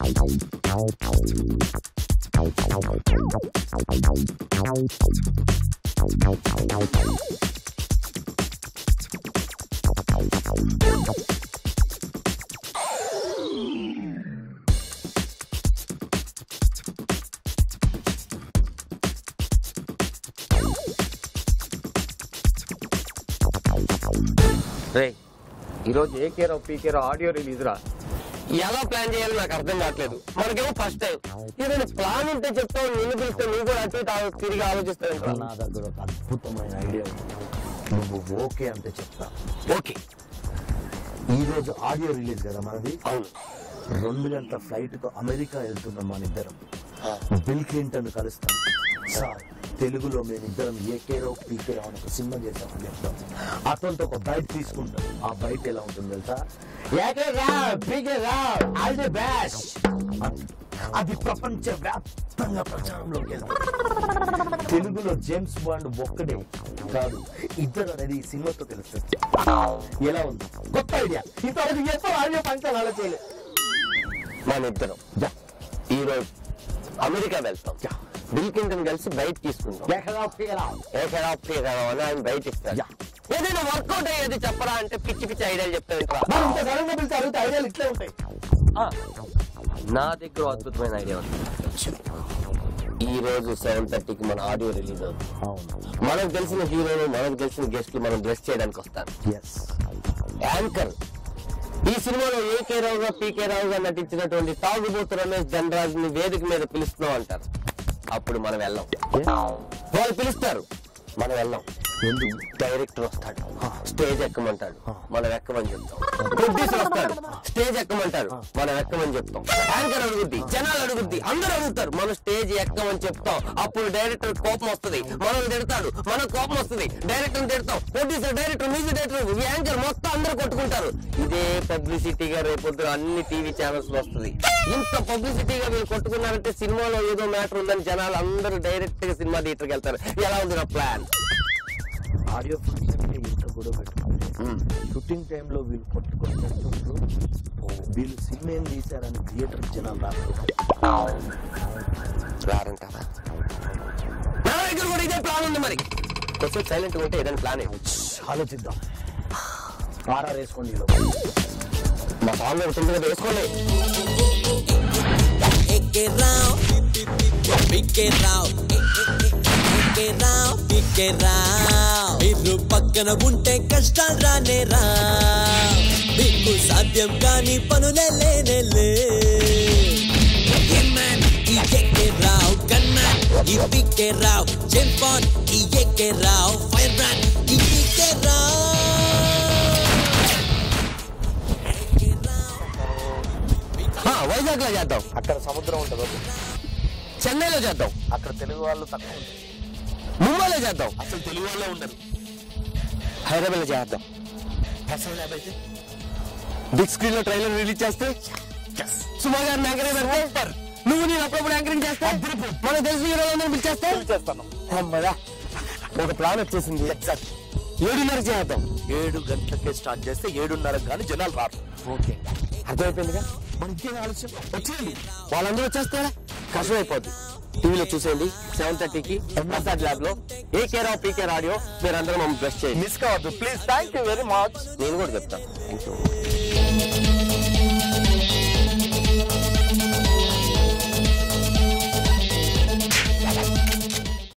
రే ఈరోజు ఏ కేరో పీకేరో audio release రా ఎలా ప్లాన్ చేయాలో నాకు అర్థం కావట్లేదు మనకేమో ఫస్ట్ టైం ఏదైనా ప్లాన్ ఉంటే చెప్తావు నిన్ను పిలిస్తే నువ్వు కూడా అటు ఇటు ఆలో- తిరిగి ఆలోచిస్తావు నా దగ్గర ఒక అద్భుతమైన ఐడియా ఉంది నువ్వు ఓకే అంటే చెప్తా ఓకే ఈ రోజు ఆడియో రిలీజ్ కదా మనది అవును రెండు గంటల ఫ్లైట్ తో అమెరికా వెళ్తున్నాం మన ఇద్దరం బిల్ క్లింటన్ కలుస్తాం సార్ తెలుగులో మేమిద్దరం ఏకేరో పీకేరో అని ఒక సినిమా చేసామని చెప్తాం అతనితో ఒక బైట్ తీసుకుంటాం ఆ బైట్ ఎలా ఉంటుంది తెలుసా ఏకేరా పీకేరా ఆల్ ది బెస్ట్ అది ప్రపంచ వ్యాప్తంగా ప్రచారంలోకి వెళ్తుంది తెలుగులో జేమ్స్ బాండ్ ఒక్కడే కాదు ఇద్దరు అనేది ఈ సినిమాతో తెలుస్తుంది ఎలా ఉంది కొత్త ఐడియా ఇంతవరకు ఎప్పుడు ఆడియో ఫంక్షన్ అలా చేయలేదు మన ఇద్దరం ఈ రోజు అమెరికా వెళ్తాం బిల్ క్లింటన్ కలిసి బయట తీసుకుంటాం ఎక్కడా పీకరా ఏ కేరో పీకేరో అని ఆయన బయట ఇస్తారు యా. ఏదైనా వర్కౌట్ అయ్యేది చెప్పరా అంటే పిచ్చి పిచ్చి ఐడియాలు చెప్తా మనం ఇంత సడన్ గా పిలిచి అడిగితే ఐడియాలు ఇట్లే ఉంటాయి నా దగ్గర అద్భుతమైన ఐడియా ఉంది ఈ రోజు సెవెన్ థర్టీకి మన ఆడియో రిలీజ్ అవుతుంది అవును మనకు తెలిసిన హీరోలు మనకు తెలిసిన గెస్ట్లు మనం బ్లెస్ చేయడానికి వస్తారు ఎస్ యాంకర్ ఈ సినిమాలో ఏకే రావుగా పీకే రావుగా నటించినటువంటి తాగుబోతు రమేష్ ధనరాజ్ ని వేదిక మీద పిలుస్తున్నాం అంటారు అప్పుడు మనం వెళ్ళాం వాళ్ళు పిలుస్తారు మనం వెళ్ళాం ఎందుకు డైరెక్టర్ వస్తాడు స్టేజ్ ఎక్కమంటాడు మనం ఎక్కమని చెప్తాం ప్రొడ్యూసర్ వస్తాడు స్టేజ్ ఎక్కమంటాడు మనం ఎక్కమని చెప్తాం యాంకర్ అడుగుద్ది జనాలు అడుగుద్ది అందరూ అడుగుతారు మనం స్టేజ్ ఎక్కమని చెప్తాం అప్పుడు డైరెక్టర్ కోపం వస్తుంది మనం తిడతాడు మనకు కోపం వస్తుంది డైరెక్టర్ తిడతాం producer director music director anchor మొత్తం అందరూ కొట్టుకుంటారు ఇదే పబ్లిసిటీగా రేపొద్దు అన్ని టీవీ ఛానల్స్ లో వస్తుంది ఇంత పబ్లిసిటీగా వీళ్ళు కొట్టుకున్నారంటే సినిమాలో ఏదో మ్యాటర్ ఉందని జనాలు అందరూ డైరెక్ట్ గా సినిమా థియేటర్కి వెళ్తారు ఎలా ఉంది నా ప్లాన్ ఆడియో ఫంక్షన్ కి ఇంత గొడవ పెట్టుకుంటే షూటింగ్ టైంలో వీళ్ళు కొట్టుకొని పెడుతుంటారు వీళ్ళు సినిమా ఏం తీశారని థియేటర్ జనాలు రాకపోతే రారంటారా నా దగ్గర కూడా ఇదే ప్లాన్ ఉంది మరి కొంచెం సైలెంట్ ఉంటే ఏదైనా ప్లాన్ ఆలోచిద్దాం ఆర్ఆర్ వేసుకోండి ఈలో. మా సాంగ్ ఒకటి ఉంది కదా వేసుకోండి ఎక్కే రావ్ పిక్కే రావ్ ఎక్కే రావ్ పిక్కే రావ్ మీరు పక్కన ఉంటే కష్టాలు రానే రా మీకు సాధ్యం కాని పనులే లేనే లే మ్యాన్ ఈ ఎక్కే రావ్ గన్మ్యాన్ ఈ పిక్కే రావ్ జంపాన్ ఈ ఎక్కే రావ్ ఫైర్ బ్రాండ్ ఈ పిక్కే రావ్ ఎక్కే రావ్ వైజాగ్ లో చేద్దాం అక్కడ సముద్రం ఉంటుంది ఓకే. చెన్నైలో చేద్దాం అక్కడ తెలుగు వాళ్ళు తక్కువ ఉంటారు. ముంబైలో చేద్దాం అసలు తెలుగు వాళ్ళే ఉండరు హైదరాబాద్ లో చేద్దాం అసలు ల్యాబ్ అయితే బిగ్ స్క్రీన్ లో ట్రైలర్ రిలీజ్ చేస్తే సుమా గారు యాంకరింగ్ పెడితే నువ్వు నేను అప్పుడప్పుడు యాంకరింగ్ చేస్తా మన తెలిసిన హీరోలందరూ పిలిచేస్తే చేస్తాను అమ్మదా ఒక ప్లాన్ వచ్చేసింది ఎగ్జాక్ట్ ఏడున్నర చేద్దాం ఏడు గంటలకే స్టార్ట్ చేస్తే ఏడున్నరకు కానీ జనాలు రారు ఓకే అర్థమైపోయిందిగా మన ఇంకేం ఆలస్యం వచ్చేయండి వాళ్ళందరూ వచ్చేస్తారా కష్టం అయిపోద్ది టీవీలో చూసేయండి సెవెన్ థర్టీకి ప్రసాద్ ల్యాబ్ లో A care of P care audio మీరందరూ మమ్మల్ని బ్రష్ చేయండి మిస్ కావద్దు please thank you very much నేను కూడా చెప్తాను థ్యాంక్ యూ